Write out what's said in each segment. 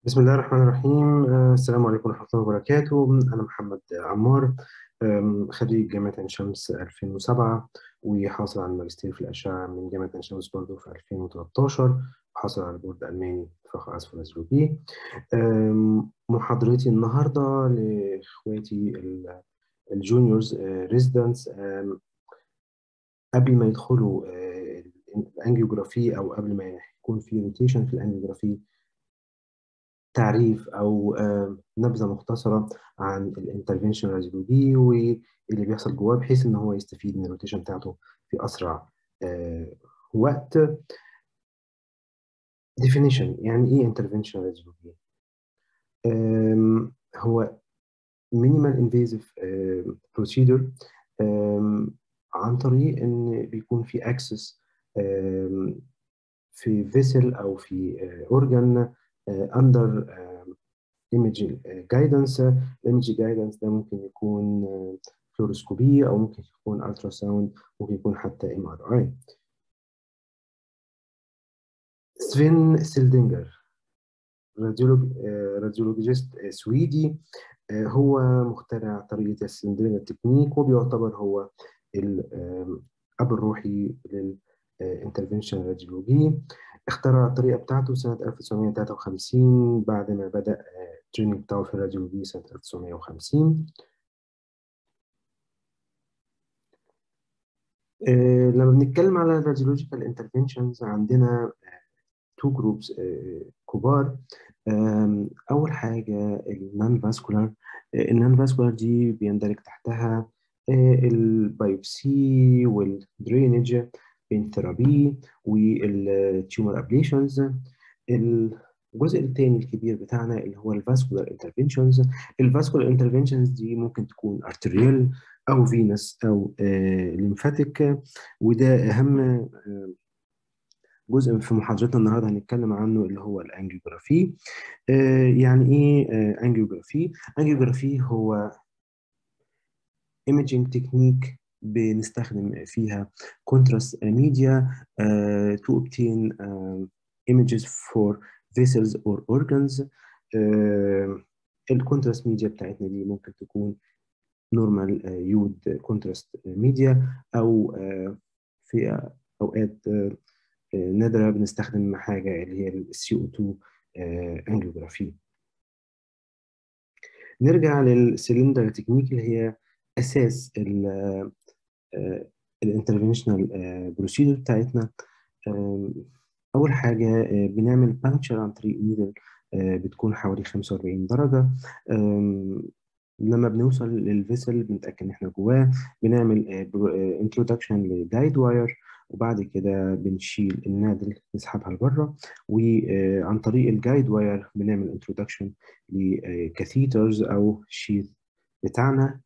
بسم الله الرحمن الرحيم آه، السلام عليكم ورحمة الله وبركاته أنا محمد عمار آم، خريج جامعة عين شمس 2007 وحاصل على الماجستير في الأشعة من جامعة عين شمس برضه في 2013 وحاصل على بورد ألماني في فخ أسفل آم، محاضرتي النهاردة لإخواتي ال- الجونيورز ريزيدنتس قبل ما يدخلوا آه، الأنجيوجرافي أو قبل ما يكون في روتيشن في الأنجيوجرافي تعريف أو آه، نبذة مختصرة عن الانترفنشن راديولوجي واللي بيحصل جواه بحيث إن هو يستفيد من الروتيشن بتاعته في أسرع آه، وقت. definition يعني إيه intervention radiology؟ آم، هو minimal invasive آه، procedure آم، عن طريق إن بيكون في access آم، في vessel أو في آه، organ آه، under آم، image guidance image guidance ده ممكن يكون فلوروسكوبي او ممكن يكون الترا ساوند ممكن يكون حتى ام ار اي سفين سيلدينجر راديولوج راديولوجيست سويدي آه، هو مخترع طريقة السلندرينجر تكنيك وبيعتبر هو الأب الروحي للانترفنشن راديولوجي اخترع الطريقة بتاعته سنة 1953 بعد ما بدأ التريننج بتاعه في الراديولوجي سنة 1950 آه، لما بنتكلم على الراديولوجيكال انترفنشنز عندنا تو جروبس كبار آم، أول حاجة النون فاسكولار النون فاسكولار دي بيندرج تحتها البايوبسي والدرينج بين ثيرابي والتيومر ابليشنز الجزء الثاني الكبير بتاعنا اللي هو الفاسكولار انترفنشنز الفاسكولار انترفنشنز دي ممكن تكون ارتريال او فينس او ليمفاتيك وده اهم آه، جزء في محاضرتنا النهارده هنتكلم عنه اللي هو الانجيوجرافي آه، يعني ايه انجيوجرافي انجيوجرافي هو imaging تكنيك بنستخدم فيها contrast media uh, to obtain uh, images for vessels or organs uh, الكونتراست ميديا بتاعتنا دي ممكن تكون نورمال يود كونتراست ميديا او uh, في اوقات uh, نادرة بنستخدم حاجة اللي هي ال CO2 انجيوجرافي نرجع للسلندر تكنيك اللي هي اساس الانترفنشنال بروسيدور بتاعتنا آم، اول حاجه آه، بنعمل بانكشر عن طريق نيدل بتكون حوالي 45 درجه آم، لما بنوصل للفيسل بنتاكد ان احنا جواه بنعمل انترودكشن لجايد واير وبعد كده بنشيل النادل نسحبها لبره وعن طريق الجايد واير بنعمل انترودكشن لكاثيترز او شيث بتاعنا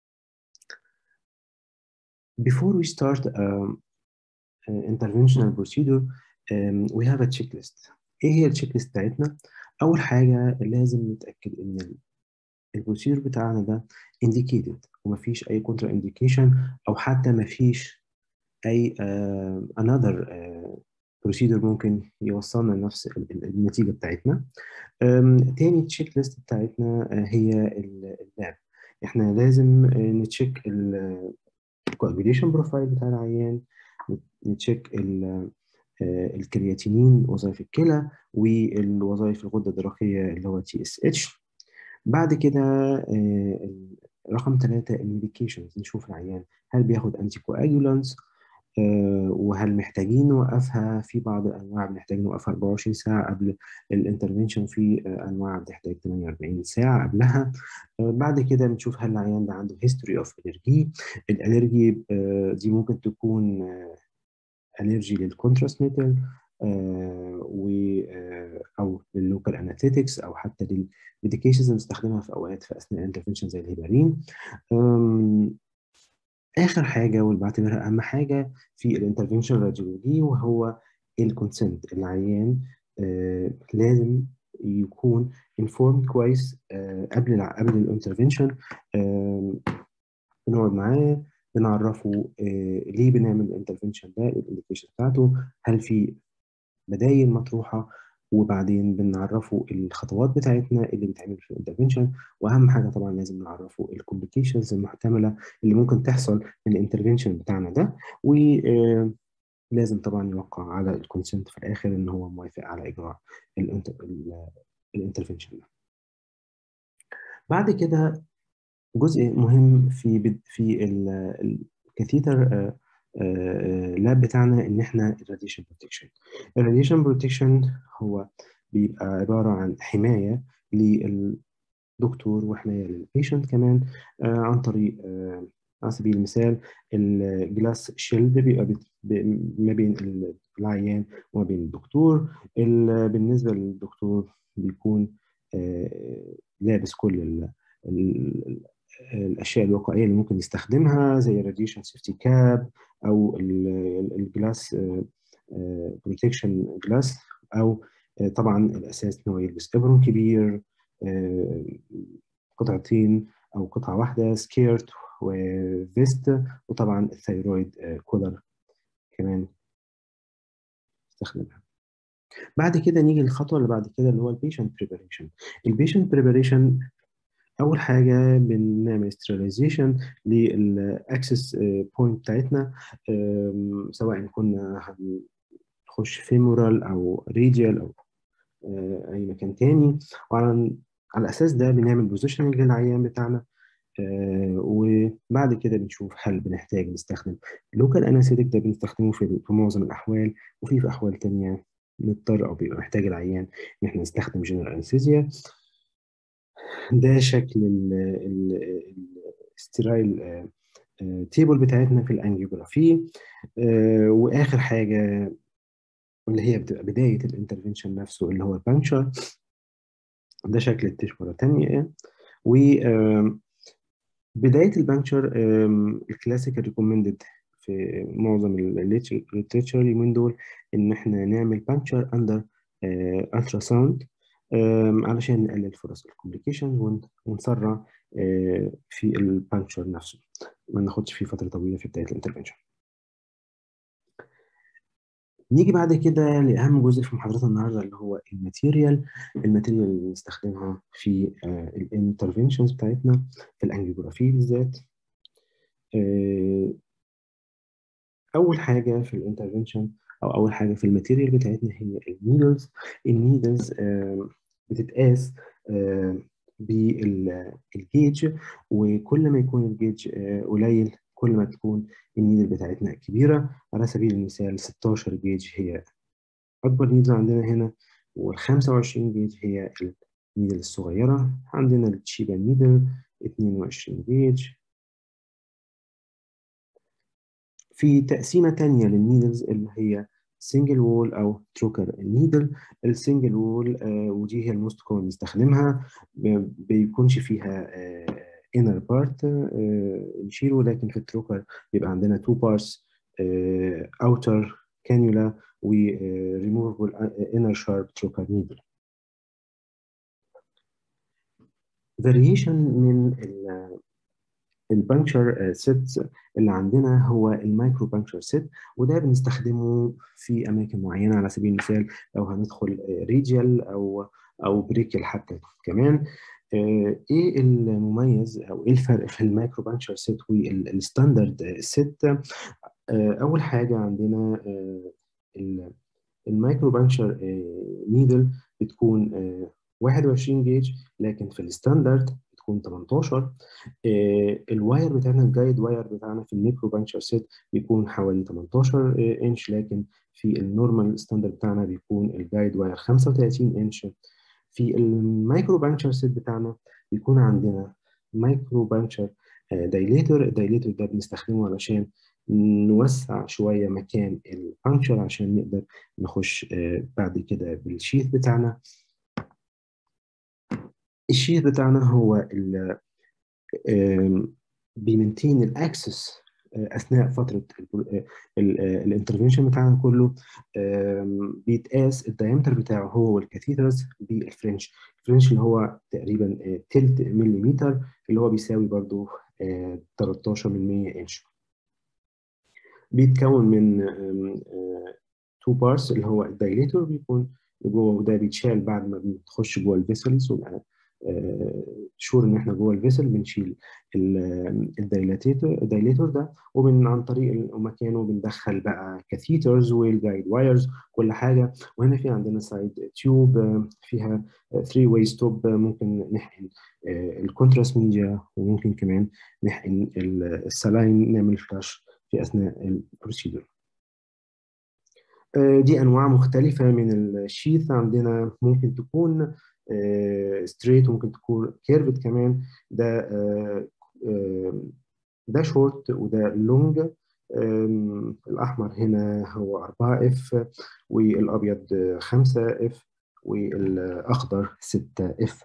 before we start um, uh, interventional procedure um, we have a checklist ايه هي التشيك ليست بتاعتنا اول حاجه لازم نتاكد ان ال- البروسيدور بتاعنا ده indicated ومفيش اي كونترا انديكيشن او حتى مفيش اي uh, another uh, procedure ممكن يوصلنا لنفس ال- ال- النتيجه بتاعتنا um, تاني تشيك ليست بتاعتنا uh, هي ال- اللاب احنا لازم uh, نتشيك ال- الكوagulation بروفايل بتاع العيان نتشيك ال- آه، الكرياتينين وظائف الكلى والوظائف الغده الدرقيه اللي هو تي اس اتش بعد كده آه، ال- رقم ثلاثة الميديكيشنز نشوف العيان هل بياخد انتي كواجولانس وهل محتاجين نوقفها في بعض الانواع بنحتاج نوقفها 24 ساعه قبل الانترفنشن في آه، انواع بتحتاج 48 ساعه قبلها آه، بعد كده بنشوف هل العيان ده عنده هيستوري اوف الرجي الالرجي آه، دي ممكن تكون الرجي للكونتراست ميتال و آه، او لللوكال انستيتكس او حتى للميديكيشنز اللي بنستخدمها في اوقات في اثناء الانترفنشن زي الهيبارين أم، اخر حاجه واللي بعتبرها اهم حاجه في الانترفنشن راديولوجي وهو الكونسنت العيان آه، لازم يكون انفورم كويس آه، قبل الع- قبل الانترفنشن بنقعد معاه بنعرفه آه، ليه بنعمل الانترفنشن ده الانديكيشن بتاعته هل في بدايل مطروحه وبعدين بنعرفه الخطوات بتاعتنا اللي بتعمل في الانترفنشن واهم حاجه طبعا لازم نعرفه الكومبليكيشنز المحتمله اللي ممكن تحصل من الانترفنشن بتاعنا ده ولازم طبعا يوقع على الكونسنت في الاخر ان هو موافق على اجراء الانترفنشن ده بعد كده جزء مهم في في الكاثيتر لاب بتاعنا ان احنا الراديشن بروتكشن الراديشن بروتكشن هو بيبقى عباره عن حمايه للدكتور وحمايه للبيشنت كمان عن طريق على سبيل المثال الجلاس شيلد بيبقى ما بين العيان وما بين الدكتور بالنسبه للدكتور بيكون لابس كل ال ال الاشياء الوقائيه اللي ممكن يستخدمها زي الراديشن سيفتي كاب او الجلاس بروتكشن جلاس او طبعا الاساس ان هو يلبس ابرون كبير قطعتين او قطعه واحده سكيرت وفيست وطبعا الثيرويد كولر كمان استخدمها بعد كده نيجي للخطوه اللي بعد كده اللي هو البيشنت بريباريشن البيشنت بريباريشن اول حاجه بنعمل ستيرلايزيشن للاكسس بوينت بتاعتنا سواء كنا هنخش فيمورال او ريديال او اي مكان تاني وعلى على الاساس ده بنعمل بوزيشننج للعيان بتاعنا وبعد كده بنشوف هل بنحتاج نستخدم لوكال انستيك ده بنستخدمه في, في معظم الاحوال وفي في احوال تانية نضطر او بيبقى محتاج العيان ان احنا نستخدم جنرال انستيزيا ده شكل السترايل تيبل بتاعتنا في الانجيوجرافي واخر حاجه اللي هي بتبقى بدايه الانترفنشن نفسه اللي هو البانشر ده شكل التيش مره ثانيه و بدايه البانشر الكلاسيك ريكومندد في معظم الليترشر اليومين دول ان احنا نعمل بانشر اندر الترا ساوند علشان نقلل فرص الكومبليكيشن ونسرع في البانشر نفسه ما ناخدش فيه فتره طويله في بدايه الانترفنشن نيجي بعد كده لاهم جزء في محاضرتنا النهارده اللي هو الماتيريال الماتيريال اللي بنستخدمها في الانترفنشنز بتاعتنا في الانجيوجرافي بالذات اول حاجه في الانترفنشن او اول حاجه في الماتيريال بتاعتنا هي النيدلز النيدلز بتتقاس بالجيج وكل ما يكون الجيج قليل كل ما تكون النيدل بتاعتنا كبيره على سبيل المثال 16 جيج هي اكبر نيدل عندنا هنا وال 25 جيج هي النيدل الصغيره عندنا التشيبا نيدل 22 جيج في تقسيمة تانية للنيدلز اللي هي سنجل وول أو تروكر نيدل السنجل وول آه ودي هي الموست كومن بنستخدمها بيكونش فيها انر بارت نشيله لكن في التروكر بيبقى عندنا تو بارتس اوتر كانيولا و ريموفبل انر شارب تروكر نيدل فاريشن من البانكشر سيت اللي عندنا هو المايكرو بانكشر سيت وده بنستخدمه في اماكن معينه على سبيل المثال لو هندخل ريجيال او او بريكيال حتى كمان ايه المميز او ايه الفرق في المايكرو بانكشر سيت والستاندرد سيت اول حاجه عندنا المايكرو بانكشر نيدل بتكون 21 جيج لكن في الستاندرد بتكون 18 آه الواير بتاعنا الجايد واير بتاعنا في الميكرو بانشر سيت بيكون حوالي 18 آه انش لكن في النورمال ستاندرد بتاعنا بيكون الجايد واير 35 انش في المايكرو بانشر سيت بتاعنا بيكون عندنا مايكرو بانشر آه دايليتور الدايليتور ده بنستخدمه علشان نوسع شوية مكان البانشر عشان نقدر نخش بعد كده بالشيث بتاعنا الشيث بتاعنا هو ال بيمنتين الاكسس اثناء فتره الانترفنشن بتاعنا كله بيتقاس الدايمتر بتاعه هو والكاثيترز بالفرنش الفرنش اللي هو تقريبا تلت مليمتر اللي هو بيساوي برضو 13 من 100 انش بيتكون من تو بارس اللي هو الدايليتور بيكون لجوه وده بيتشال بعد ما بنخش جوه الفيسلز ويبقى شور ان احنا جوه الفيسل بنشيل الدايلاتيتور الدايليتور ده ومن عن طريق مكانه بندخل بقى كاثيترز والجايد وايرز كل حاجه وهنا في عندنا سايد تيوب فيها 3 واي ستوب ممكن نحقن الكونتراست ميديا وممكن كمان نحقن السلاين نعمل فلاش في اثناء البروسيدور دي انواع مختلفه من الشيث عندنا ممكن تكون ستريت وممكن تكون كيرفت كمان ده ده شورت وده لونج الاحمر هنا هو 4 اف والابيض 5 اف والاخضر 6 اف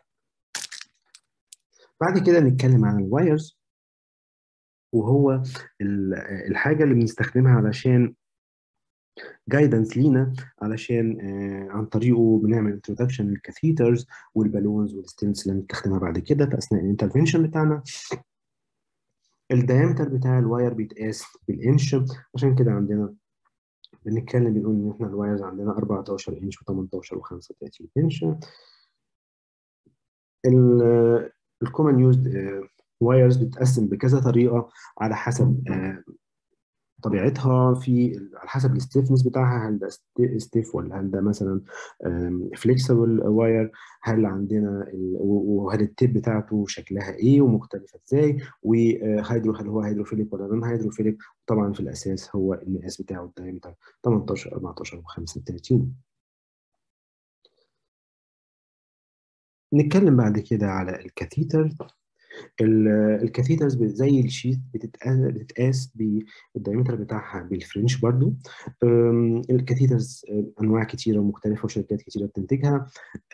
بعد كده نتكلم عن الوايرز وهو الحاجه اللي بنستخدمها علشان جايدنس لينا علشان آه عن طريقه بنعمل انترودكشن للكاثيترز والبالونز والستنس اللي هنستخدمها بعد كده في اثناء الانترفنشن بتاعنا الدايمتر بتاع الواير بيتقاس بالانش عشان كده عندنا بنتكلم بنقول ان احنا الوايرز عندنا 14 انش و18 و35 انش الكومن يوزد وايرز بتتقسم بكذا طريقه على حسب آه طبيعتها في على حسب الستيفنس بتاعها هل ده ستيف ولا هل ده مثلا فليكسبل واير هل عندنا وهل التيب بتاعته شكلها ايه ومختلفه ازاي وهيدرو هل هو هيدروفيليك ولا نون هيدروفيليك طبعا في الاساس هو المقاس بتاعه الدايمتر 18 14 و35 نتكلم بعد كده على الكاثيتر الكاثيترز زي الشيت بتتقاس بالدايمتر بتاعها بالفرنش برضو الكاثيترز انواع كتيره ومختلفه وشركات كتيره بتنتجها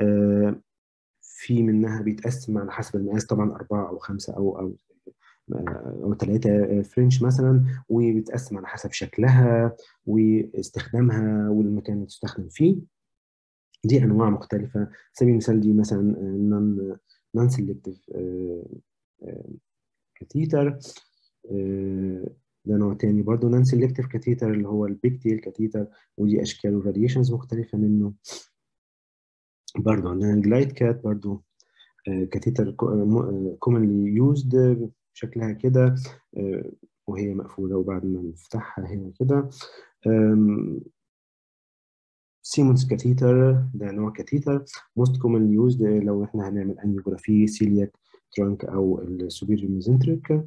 في منها بيتقسم على حسب المقاس طبعا اربعه او خمسه او او او ثلاثه فرنش مثلا وبيتقسم على حسب شكلها واستخدامها والمكان اللي تستخدم فيه دي انواع مختلفه على سبيل المثال دي مثلا نون نون سيلكتيف كاثيتر ده نوع تاني برضه نون سيلكتيف كاثيتر اللي هو البيج تيل كاثيتر ودي اشكال وفاريشنز مختلفه منه برضه عندنا الجلايد كات برضه كاثيتر كومنلي يوزد شكلها كده وهي مقفوله وبعد ما نفتحها هنا كده سيمونز كاثيتر ده نوع كاثيتر موست كومنلي يوزد لو احنا هنعمل انيوجرافي سيلياك ترانك او السوبيريور ميزنتريك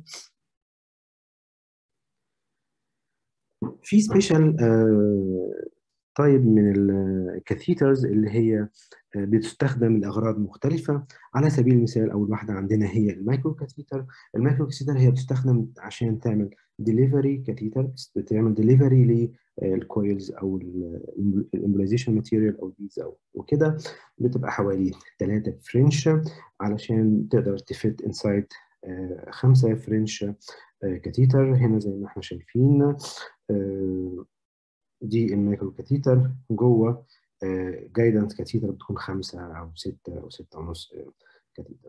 في سبيشال طيب من الكاثيترز اللي هي بتستخدم لاغراض مختلفه على سبيل المثال اول واحده عندنا هي المايكرو كاثيتر المايكرو كاثيتر هي بتستخدم عشان تعمل ديليفري كاثيتر بتعمل ديليفري للكويلز او الامبلايزيشن ماتيريال او بيز او وكده بتبقى حوالي 3 فرنش علشان تقدر تفت انسايد 5 فرنش كاثيتر هنا زي ما احنا شايفين دي المايكرو كاثيتر جوه جايدنس كاثيتر بتكون خمسة أو ستة أو ستة ونص كاثيتر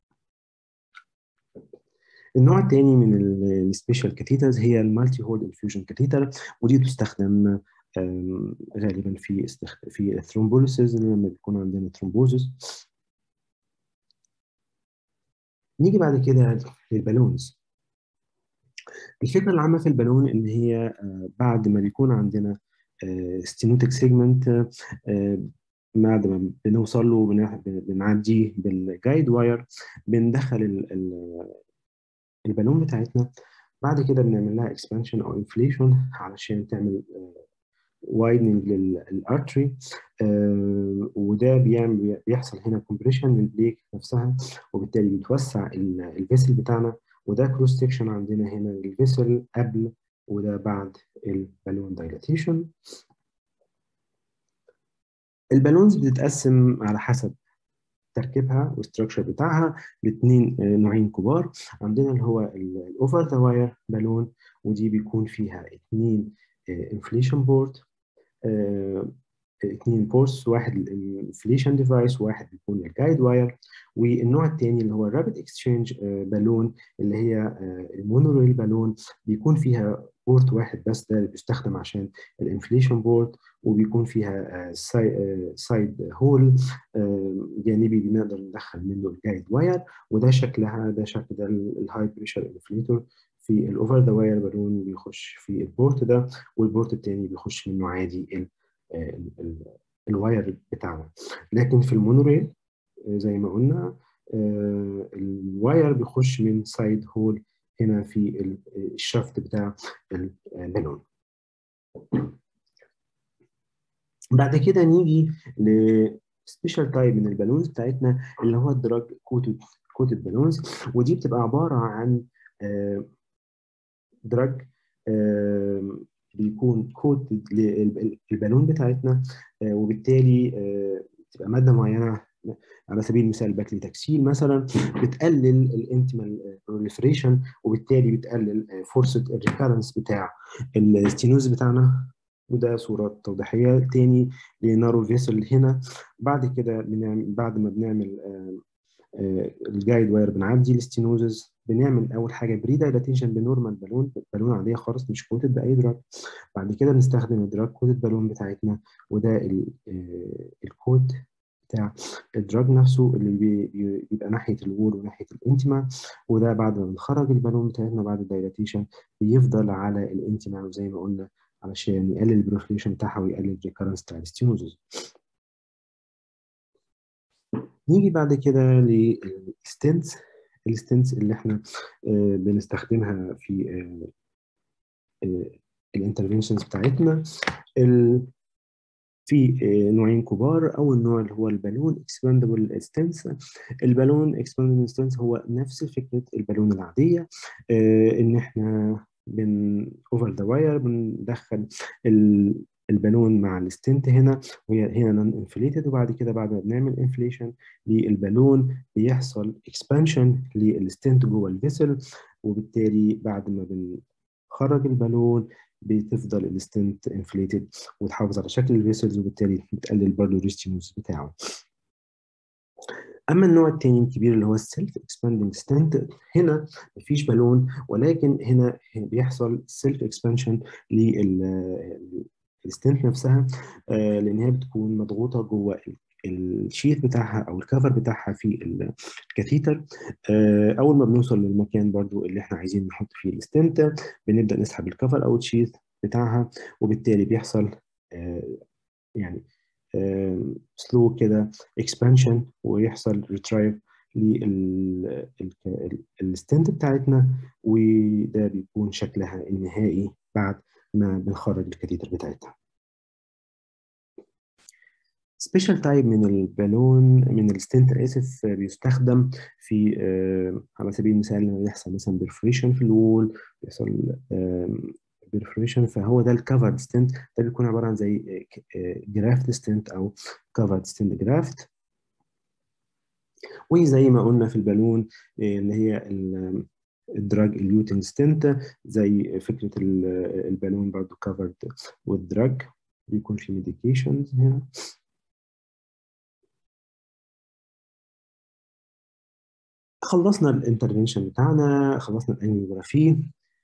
النوع الثاني من السبيشال كاثيترز هي المالتي هولد انفيوجن كاثيتر ودي بتستخدم غالبا في استخ... في الثرومبوليسيس لما بيكون عندنا ثرومبوزس نيجي بعد كده للبالونز الفكره العامه في البالون ان هي بعد ما بيكون عندنا ستينوتيك سيجمنت بعد ما بنوصل له بنعديه بالجايد واير بندخل البالون بتاعتنا بعد كده بنعمل لها اكسبانشن او انفليشن علشان تعمل وايدنج للارتري وده بيعمل بيحصل هنا كومبريشن للبليك نفسها وبالتالي بيتوسع الفيسل بتاعنا وده كروس سكشن عندنا هنا للفيسل قبل وده بعد البالون دايلاتيشن البالونز بتتقسم على حسب تركيبها والستراكشر بتاعها لاثنين نوعين كبار عندنا اللي هو الاوفر ذا واير بالون ودي بيكون فيها اثنين انفليشن بورد اثنين بورس واحد الانفليشن ديفايس وواحد بيكون الجايد واير والنوع الثاني اللي هو الرابid اكسشينج بالون اللي هي المونوريل بالون بيكون فيها بورت واحد بس ده اللي بيستخدم عشان الانفليشن بورت وبيكون فيها سايد هول جانبي بنقدر ندخل منه الجايد واير وده شكلها ده شكل ده الهاي بريشر انفليتور في الاوفر ذا واير بالون بيخش في البورت ده والبورت التاني بيخش منه عادي ال ال ال الواير بتاعنا لكن في المونوريل زي ما قلنا الواير بيخش من سايد هول هنا في الشافت بتاع البالون بعد كده نيجي لسبيشال تايب من البالونز بتاعتنا اللي هو الدراج كوتد كوتد بالونز ودي بتبقى عباره عن دراج بيكون كوتد للبالون بتاعتنا وبالتالي تبقى ماده معينه على سبيل المثال باكليتاكسيل مثلا بتقلل الانتمال بروليفريشن وبالتالي بتقلل فرصه الريكارنس بتاع الستينوز بتاعنا وده صورة توضيحية تاني لنارو فيسل هنا بعد كده بنعمل بعد ما بنعمل الجايد واير بنعدي الستينوزز بنعمل اول حاجه بري دايلاتيشن بنورمال بالون بالون عاديه خالص مش كوتد باي دراج بعد كده بنستخدم الدراج كوتد بالون بتاعتنا وده الكود بتاع الدراج نفسه اللي بيبقى ناحيه الوول وناحيه الانتما وده بعد ما بنخرج البالون بتاعتنا بعد الدايلاتيشن بيفضل على الانتما وزي ما قلنا علشان يقلل البروفليشن بتاعها ويقلل الريكارنس بتاع الستينوزز نيجي بعد كده للستنتس الستنتس اللي احنا بنستخدمها في الانترفنشنز بتاعتنا في نوعين كبار اول نوع اللي هو البالون اكسباندبل ستنس البالون اكسباندبل ستنس هو نفس فكره البالون العاديه ان احنا بن اوفر ذا واير بندخل البالون مع الستنت هنا وهي هنا نون انفليتد وبعد كده بعد ما بنعمل انفليشن للبالون بيحصل اكسبانشن للستنت جوه الفيسل وبالتالي بعد ما بنخرج البالون بتفضل الستنت انفليتد وتحافظ على شكل الفيسلز وبالتالي بتقلل برضه الريستيموس بتاعه اما النوع الثاني الكبير اللي هو السيلف اكسباندنج ستنت هنا مفيش بالون ولكن هنا بيحصل سيلف اكسبانشن للستنت نفسها لان هي بتكون مضغوطه جوه الشيث بتاعها او الكفر بتاعها في الكاثيتر اول ما بنوصل للمكان برضو اللي احنا عايزين نحط فيه الستنت بنبدا نسحب الكفر او الشيث بتاعها وبالتالي بيحصل يعني سلو كده اكسبانشن ويحصل ريترايف للستنت بتاعتنا وده بيكون شكلها النهائي بعد ما بنخرج الكاتيتر بتاعتها سبيشال تايب من البالون من الستنت اسف بيستخدم في على سبيل المثال لما بيحصل مثلا بيرفريشن في الوول بيحصل بيرفريشن فهو ده الكفرد ستنت ده بيكون عباره عن زي جرافت ستنت او كفرد ستنت جرافت وزي ما قلنا في البالون اللي هي الدراج اليوتن ستنت زي فكره البالون برضو كفرد والدراج بيكون في ميديكيشنز هنا خلصنا الانترفنشن بتاعنا خلصنا الانجيوجرافي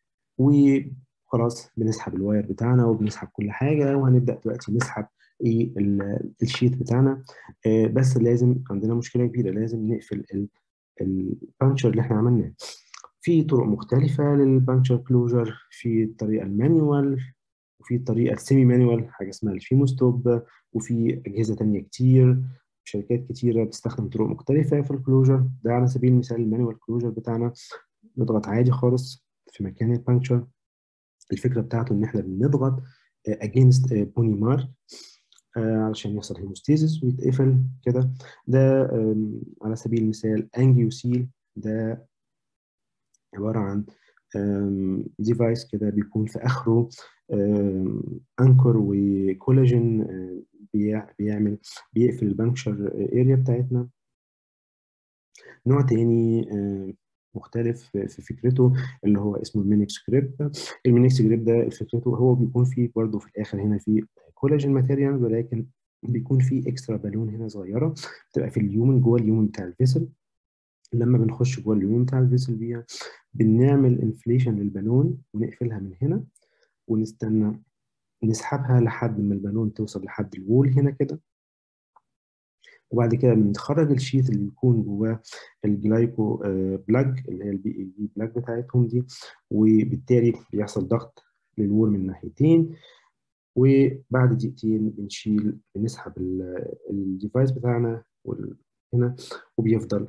وخلاص بنسحب الواير بتاعنا وبنسحب كل حاجه وهنبدا دلوقتي نسحب ايه الشيت بتاعنا آه بس لازم عندنا مشكله كبيره لازم نقفل البانشر اللي احنا عملناه في طرق مختلفه للبانشر كلوجر في الطريقه المانيوال وفي الطريقه السيمي مانيوال حاجه اسمها الفيموستوب وفي اجهزه ثانيه كتير شركات كتيرة بتستخدم طرق مختلفة في الكلوجر ده على سبيل المثال المانيوال كلوجر بتاعنا نضغط عادي خالص في مكان البانكشر الفكرة بتاعته إن إحنا بنضغط against بوني مارك علشان يحصل هيموستيزيس ويتقفل كده ده على سبيل المثال انجيوسيل ده عبارة عن ديفايس كده بيكون في آخره انكر وكولاجين بيعمل بيقفل البنكشر اريا بتاعتنا نوع تاني مختلف في فكرته اللي هو اسمه المينكس جريب المينكس جريب ده فكرته هو بيكون فيه برضه في الاخر هنا في كولاجين ماتيريال ولكن بيكون فيه اكسترا بالون هنا صغيره بتبقى في اليومن جوه اليومن بتاع الفيسل لما بنخش جوه اليومن بتاع الفيسل دي بنعمل انفليشن للبالون ونقفلها من هنا ونستنى نسحبها لحد ما البالون توصل لحد الوول هنا كده وبعد كده بنخرج الشيت اللي بيكون جواه الجلايكو بلاج اللي هي البي اي دي بلاج بتاعتهم دي وبالتالي بيحصل ضغط للوول من ناحيتين وبعد دقيقتين بنشيل بنسحب الديفايس بتاعنا هنا وبيفضل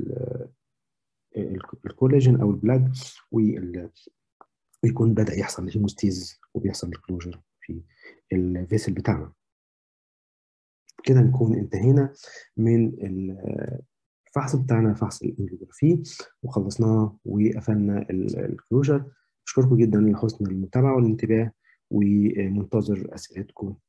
الكولاجين او البلاج ويكون بدا يحصل هيموستيز وبيحصل الكلوجر في الفيسل بتاعنا كده نكون انتهينا من الفحص بتاعنا فحص الانجيوجرافي وخلصناه وقفلنا الكلوجر اشكركم جدا لحسن المتابعه والانتباه ومنتظر اسئلتكم